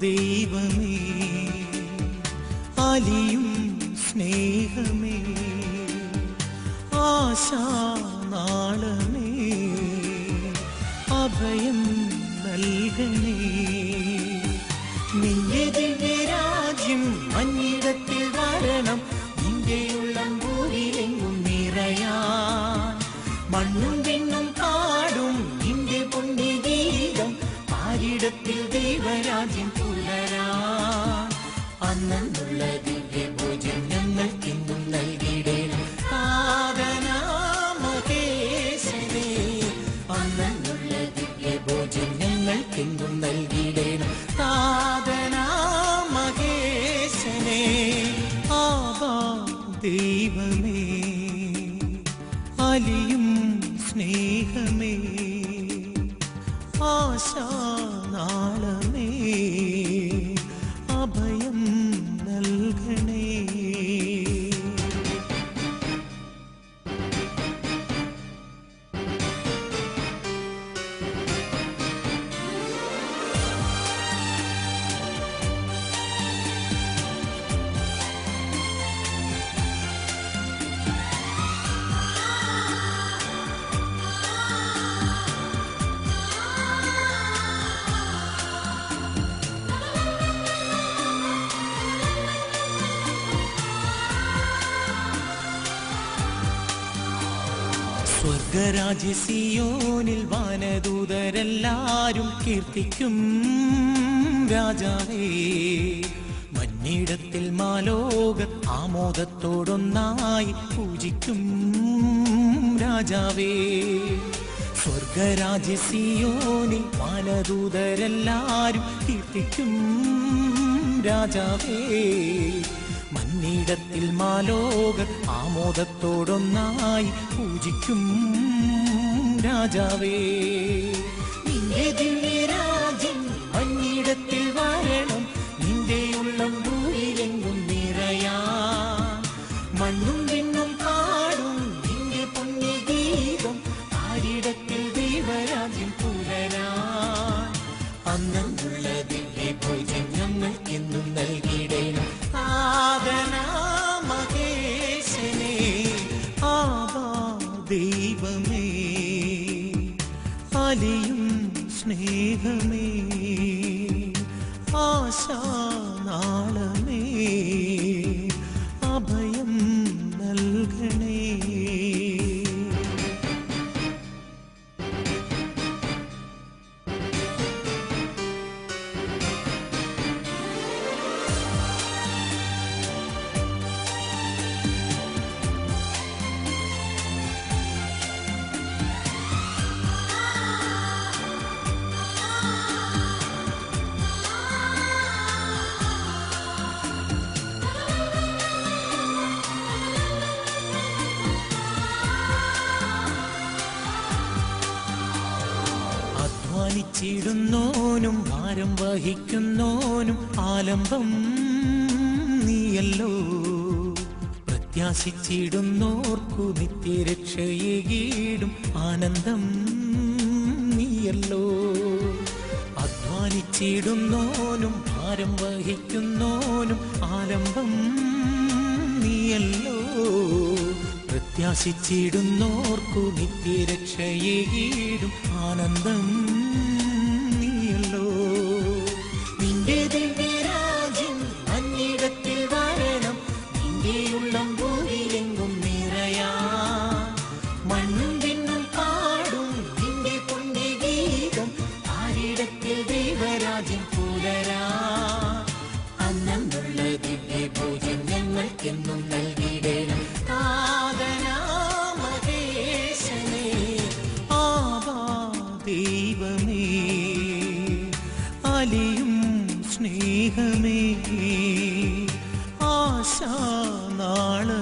ദൈവമേ അലിയും സ്നേഹമേ ആശാനാളമേ അഭയം നൽകണേ നിന്റെ ദിവ്യരാജ്യം മഞ്ഞിടത്തിൽ വരണം നിന്റെ ഉള്ളം ഭൂവിലെങ്ങും നിറയാൻ മണ്ണും പെണ്ണും പാടും നിന്റെ പുണ്യഗീതം ആരിടത്തിൽ ദൈവരാജ്യം പുലരാൻ അന്നുള്ള ദിവ്യ ഭോജൻ ഞങ്ങൾക്കെന്നും നൽകിയിടേണം സാധനാമകേശനേ അന്നുള്ള ദിവ്യ ഭോജൻ ഞങ്ങൾക്കെന്നും നൽകിയിടേണം സാധനാമകേശനേ ആവാ ദൈവമേ അലിയും സ്നേഹമേ ആശാനാളമേ അഭയം നൽകണേ സ്വർഗരാജ്യ സിയോനിൽ വാനദൂതരെല്ലാരും കീർത്തിക്കും രാജാവേ മഞ്ഞിടത്തിൽ മാലോക ആമോദത്തോടൊന്നായി പൂജിക്കും രാജാവേ സ്വർഗരാജ്യ സിയോനിൽ വാനദൂതരെല്ലാരും കീർത്തിക്കും രാജാവേ മന്നിടത്തിൽ മാലോക ആമോദത്തോടൊന്നായി പൂജിക്കും രാജാവേ നിന്റെ ദിവ്യരാജ്യം മഞ്ഞിടത്തിൽ വരണം നിന്റെ ഉള്ളം ഭൂരിലെങ്കും നിറയാ മണ്ണും വിണ്ണും പാടും നിന്റെ പുണ്യഗീതം ആരിടത്തിൽ ദൈവരാജ്യം പുലരാൻ അന്നുള്ള ദിവ്യ ഭോജൻ ഞങ്ങൾക്കെന്നും നൽകിയിടേണം ആദനാമകേശനേ ആവാ ദൈവമേ അലിയും സ്നേഹമേ ആശാനാളമേ അഭയം നൽകണേ അധ്വാനിച്ചിടുന്നോനും ഭാരം വഹിക്കുന്നോനും ആലംബം നീയല്ലോ പ്രത്യാശിച്ചിടുന്നോർക്കു നിത്യരക്ഷയേകീടും ആനന്ദം നീയല്ലോ അധ്വാനിച്ചിടുന്നോനും ഭാരം വഹിക്കുന്നോനും ആലംബം നീയല്ലോ പ്രത്യാശിച്ചിടുന്നോർക്കു നിത്യരക്ഷയേകീടും ആനന്ദം നീയല്ലോ നിന്റെ ദിവ്യരാജ്യം മഞ്ഞിടത്തിൽ വരണം നിന്റെ ഉള്ളം ഭൂരിലെങ്കും നിറയാ മണ്ണും വിണ്ണും പാടും നിന്റെ പുണ്യഗീതം ആരിടത്തിൽ ദൈവരാജ്യം പുലരാ അന്നുള്ള ദിവ്യ ഭോജൻ ഞങ്ങൾക്കെന്നും നൽകിയിടേണം കാതനാമകേശനേ ആവാ ദൈവമേ അലിയും സ്നേഹമേ ആശാനാളമേ